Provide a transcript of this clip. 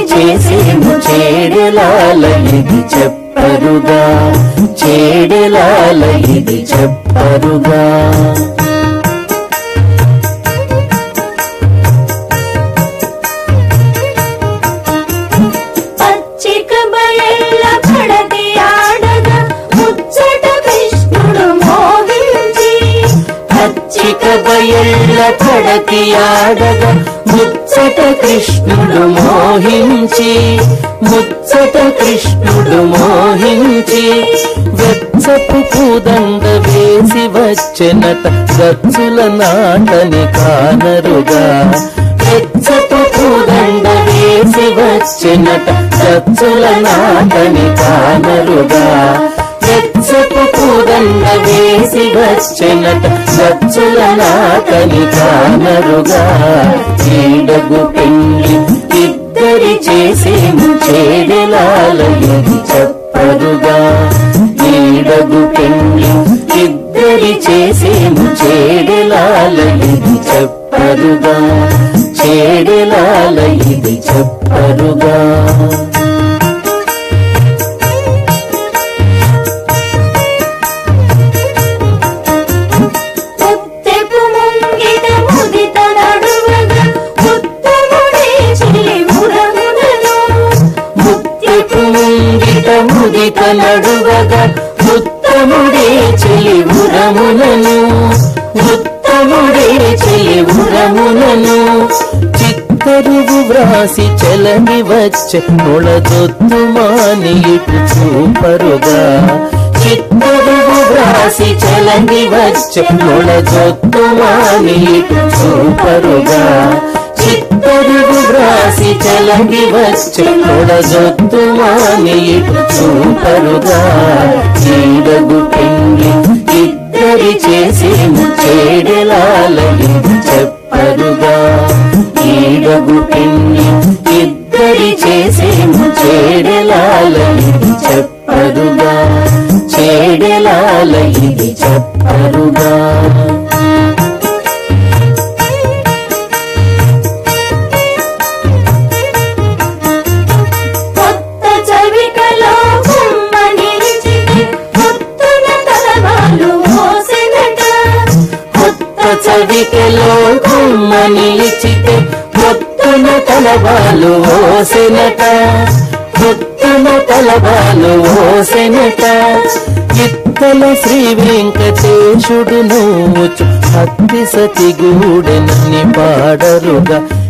చేసేము చేడెలాల ఇది చెప్పరుగా చేడెలాల ఇది చెప్పరుగా పచ్చిక బయళ్ళ పడతి ఆడగా ముచ్చట కృష్ణుడు మోగించి పచ్చిక బయళ్ళ పడతి ఆడగా ముచ్చట కృష్ణుడు మోహించి ముచ్చట కృష్ణుడు మోహించి వెచ్చపు పూదండ వేసి వచ్చెనట గచ్చుల నాటని కానరుగా వెచ్చపు పూదండ వేసి వచ్చెనట గచ్చుల నాటని కానరుగా వెచ్చపు పూదండ వేసి వచ్చెనట గచ్చుల నాటని కానరుగా చీడగు పెళ్లి ఇద్దరి చేసేము చేడెలాలయది చెప్పరుగా ఈడగు పెళ్లి ఇద్దరి చేసేము చేడెలాలయది చెప్పరుగా చేడెలాలయది చెప్పరుగా ముత్తెపు ముంగిట ముదిత నడువగా ముత్తముడే చిలి మురమునను ముత్యపు ముంగిట ముదిత నడువగా ఉత్తముడే చెలి ఉరములను ఉత్తముడే చెలి ఉరములను చిత్తరుగు వ్రాసి చెలని వచ్చే మొళదొత్తు మాని ఇటు చూపరుగా చిత్తరుగు వ్రాసి చెలని వచ్చే మొళదొత్తు మాని ఇటు చూపరుగా చిత్తరుగు వ్రాసి చలంగి వచ్చే కొడజొత్తు మాని ఇటు చూపరుగా చీడగు పిండి ఇద్దరి చేసేము చేడెలాలని చెప్పరుగా ఈడగు పిండి ఇద్దరి చేసేము చేడెలాలని చెప్పరుగా చేడెలాలని చెప్పరుగా కొత్త చవికలో బొమ్మ నిలిచితే కొత్తన తలవాలు మోసెనట కొత్త చవికెలో కొమ్మ నిలిచితే కొత్తన తలవాలు ఓసెనట కొత్తన తలవాలు ఓసెనట ఇత్తల శ్రీ వెంకటేశుడు నూచు అత్తి సతి గూడెనని పాడరుగా